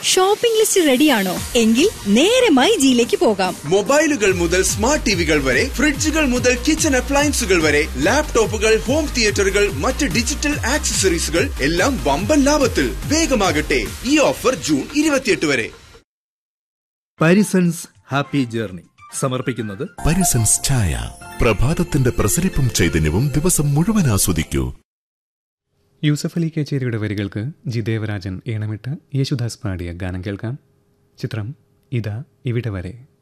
shopping list റെഡിയാണോ എങ്കിൽ നേരെ മൈ ജിയിലേക്ക് പോകാം മൊബൈലുകൾ മുതൽ സ്മാർട്ട് ടിവികൾ വരെ ഫ്രിഡ്ജുകൾ മുതൽ കിച്ചൺ അപ്ലയൻസുകൾ വരെ ലാപ്ടോപ്പുകൾ ഹോം തിയേറ്ററുകൾ മറ്റ് ഡിജിറ്റൽ ആക്സസറീസുകൾ എല്ലാം വമ്പൻ ലാഭത്തിൽ വേഗമാകട്ടെ ഈ ഓഫർ ജൂൺ ഇരുപത്തിയെട്ട് വരെ പാരിസൺസ് ഹാപ്പി ജേർണി സമർപ്പിക്കുന്നത് പരിസൻസ് ചായ പ്രഭാതത്തിന്റെ പ്രസരിപ്പും ചൈതന്യവും ദിവസം മുഴുവൻ ആസ്വദിക്കൂ യൂസഫ് അലി കേച്ചേരിയുടെ വരികൾക്ക് ജി ദേവരാജൻ ഈണമിട്ട് യേശുദാസ് പാടിയ ഗാനം കേൾക്കാം ചിത്രം ഇതാ ഇവിടെ വരെ